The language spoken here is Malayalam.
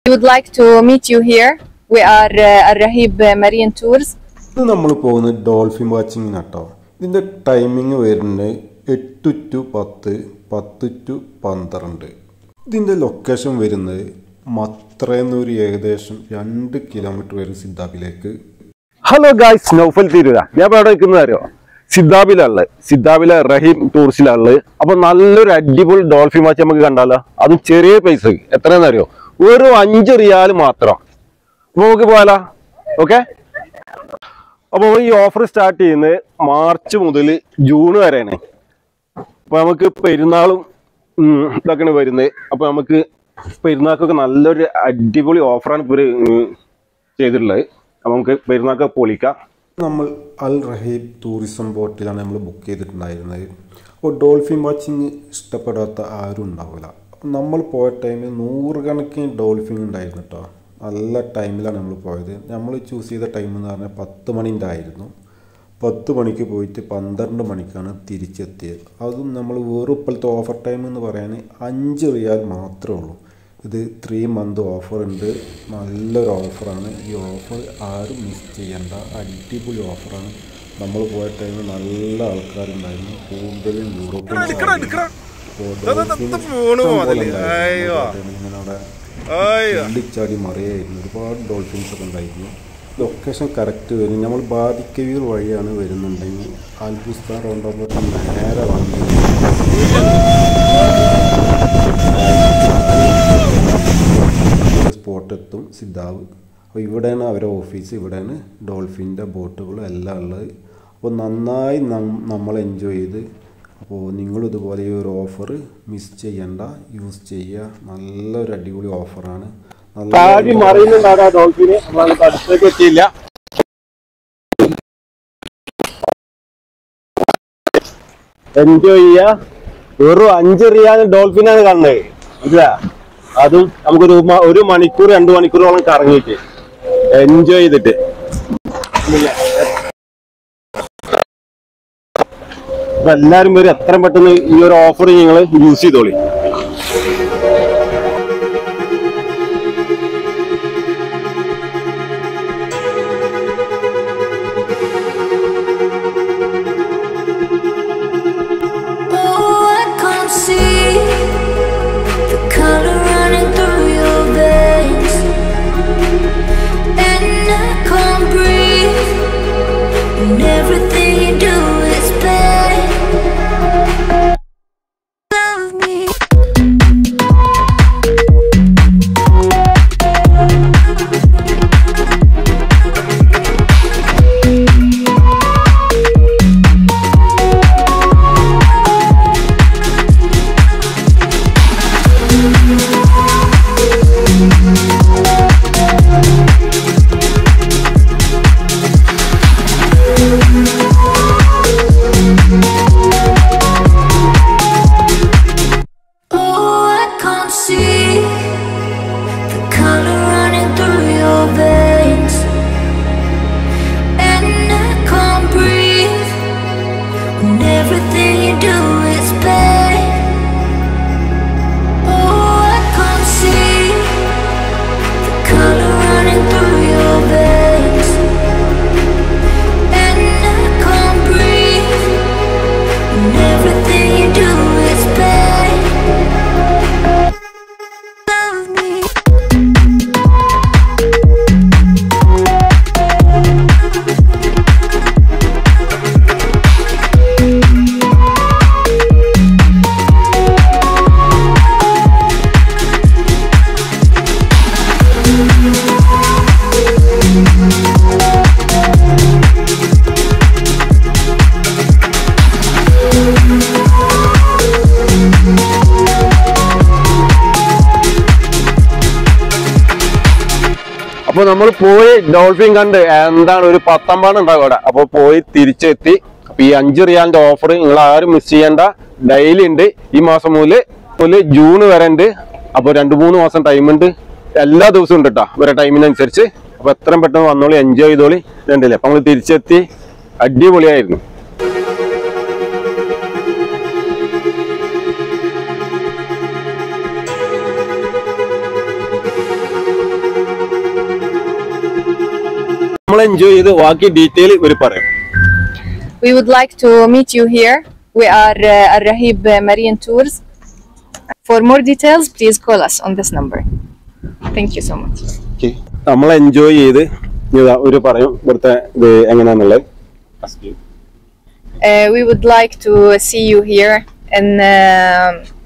We would like to meet you here. We are uh, Al Rahib uh, Marine Tours. ഇത് നമ്മൾ പോകുന്നത് ഡോൾഫിൻ വാച്ചിങ്ങിനാട്ടോ ഇതിൻ്റെ ടൈമിങ് വരുന്നത് എട്ട് ടു പത്ത് പത്ത് ടു പന്ത്രണ്ട് ഇതിൻ്റെ ലൊക്കേഷൻ വരുന്നത് മത്രയെന്നൊരു ഏകദേശം രണ്ട് കിലോമീറ്റർ വരും സിദ്ധാബിലേക്ക് ഹലോ ഗായ്സ് നൗഫൽ തീരുക ഞാൻ ഇപ്പോൾ എവിടെ നിൽക്കുന്നത് അറിയോ സിദ്ധാബിലുള്ളത് സിദ്ധാബിലെ റഹീം ടൂറിസ്റ്റിലുള്ളത് അപ്പൊ നല്ലൊരു അടിപൊളി ഡോൾഫിൻ വാച്ച് നമുക്ക് കണ്ടാലോ അതും ചെറിയ പൈസ എത്രയെന്ന് അറിയോ ഒരു അഞ്ച് റിയാൽ മാത്രം അപ്പൊ നമുക്ക് പോയാലോ ഓക്കെ അപ്പൊ ഈ ഓഫർ സ്റ്റാർട്ട് ചെയ്യുന്നത് മാർച്ച് മുതൽ ജൂൺ വരെയാണ് അപ്പൊ നമുക്ക് പെരുന്നാളും ഉം, ഇതൊക്കെയാണ് വരുന്നത് അപ്പൊ നമുക്ക് പെരുന്നാൾക്കൊക്കെ നല്ലൊരു അടിപൊളി ഓഫറാണ് ഇവര് ഉം, ചെയ്തിട്ടുള്ളത് അപ്പൊ നമുക്ക് പെരുന്നാൾക്ക് പൊളിക്കാം നമ്മൾ അൽ റഹീബ് ടൂറിസം ബോട്ടിലാണ് നമ്മൾ ബുക്ക് ചെയ്തിട്ടുണ്ടായിരുന്നത് അപ്പോൾ ഡോൾഫിൻ വാച്ചിങ് ഇഷ്ടപ്പെടാത്ത ആരും ഉണ്ടാവില്ല അപ്പോൾ നമ്മൾ പോയ ടൈമിൽ നൂറുകണക്കിന് ഡോൾഫിൻ ഉണ്ടായിരുന്നു കേട്ടോ നല്ല ടൈമിലാണ് നമ്മൾ പോയത് നമ്മൾ ചൂസ് ചെയ്ത ടൈം എന്ന് പറഞ്ഞാൽ പത്ത് മണിൻ്റെ ആയിരുന്നു പത്ത് മണിക്ക് പോയിട്ട് പന്ത്രണ്ട് മണിക്കാണ് തിരിച്ചെത്തിയത് അതും നമ്മൾ വേറെ ഇപ്പോഴത്തെ ഓഫർ ടൈം എന്ന് പറയാൻ അഞ്ച് റിയാൽ മാത്രമേ ഉള്ളൂ ഇത് ത്രീ മന്ത് ഓഫർ ഉണ്ട് നല്ലൊരു ഓഫറാണ് ഈ ഓഫർ ആരും മിസ് ചെയ്യേണ്ട അടിപൊളി ഓഫറാണ് നമ്മൾ പോയ ടൈമിൽ നല്ല ആൾക്കാരുണ്ടായിരുന്നു കൂടുതലും യൂറോപ്യൻ ഇങ്ങനെ അവിടെ തുള്ളിച്ചാടി മറിയായിരുന്നു ഒരുപാട് ഡോൾഫിൻസ് ഒക്കെ ഉണ്ടായിരുന്നു ലൊക്കേഷൻ കറക്റ്റ് വരും നമ്മൾ ബാദിക്കവീർ വഴിയാണ് വരുന്നുണ്ടെങ്കിൽ ആൽബുസ്താൻ റൗണ്ടാകുമ്പോൾ നേരെ വന്ന് സ്പോട്ട് എത്തും സിദ്ധാവ് അപ്പോൾ ഇവിടെയാണ് അവരെ ഓഫീസ് ഇവിടെയാണ് ഡോൾഫിൻ്റെ ബോട്ടുകളും എല്ലാം ഉള്ളത് അപ്പോൾ നന്നായി നം- നമ്മൾ എൻജോയ് ചെയ്ത് അപ്പോൾ നിങ്ങളും ഇതുപോലെ ഈ ഒരു ഓഫർ മിസ് ചെയ്യണ്ട യൂസ് ചെയ്യുക നല്ലൊരു അടിപൊളി ഓഫറാണ് താഴി മറിയുന്നുണ്ടാകാ ഡോൾഫിന് നമ്മൾക്ക് അടുത്തേക്ക് എത്തിയില്ല എൻജോയ് ചെയ്യാ വെറും അഞ്ച് റിയാൽ ഡോൾഫിനാണ് കാണുന്നത് ഇല്ല അതും നമുക്കൊരു മ- ഒരു മണിക്കൂർ രണ്ടു മണിക്കൂറോളം കറങ്ങിയിട്ട് എൻജോയ് ചെയ്തിട്ട് അപ്പൊ എല്ലാരും വരും എത്രയും പെട്ടെന്ന് ഈ ഒരു ഓഫർ നിങ്ങൾ യൂസ് ചെയ്തോളി Oh, I can't see the color running through your veins, and I can't breathe. And everything you do is pain. Love me. Oh, I can't see the color running through your veins, and I can't breathe. And everything you do is pain. Oh, I can't see the color running through your veins, and I can't breathe. And everything you do is pain. Love me. അപ്പൊ നമ്മൾ പോയി ഡോൾഫിൻ കണ്ട് എന്താണ് ഒരു പത്തമ്പാണ് ഉണ്ടാവും അവിടെ അപ്പൊ പോയി തിരിച്ചെത്തി അപ്പൊ ഈ അഞ്ച് റിയാലിന്റെ ഓഫർ നിങ്ങൾ ആരും മിസ് ചെയ്യേണ്ട ഡെയിലി ഉണ്ട് ഈ മാസം മുതൽ മുതൽ ജൂൺ വരെ ഉണ്ട് അപ്പൊ രണ്ടു മൂന്ന് മാസം ടൈം ഉണ്ട് എല്ലാ ദിവസവും ഉണ്ട് കേട്ടോ ഇവരുടെ ടൈമിനനുസരിച്ച് അപ്പൊ എത്രയും പെട്ടെന്ന് വന്നോളി എൻജോയ് ചെയ്തോളി ഇതുണ്ടല്ലേ അപ്പൊ നമ്മൾ തിരിച്ചെത്തി അടിപൊളിയായിരുന്നു നമ്മൾ എൻജോയ് ചെയ്ത് ബാക്കി ഡീറ്റെയിൽ ഇവർ പറയും We would like to meet you here. We are uh, Al Rahib uh, Marine Tours. For more details, please call us on this number. Thank you so much. നമ്മൾ എൻജോയ് ചെയ്ത് ഇതാ ഒരു പറയും ഇവിടുത്തെ ഇത് എങ്ങനെയാന്നുള്ളത് Uh, we would like to see you here in uh,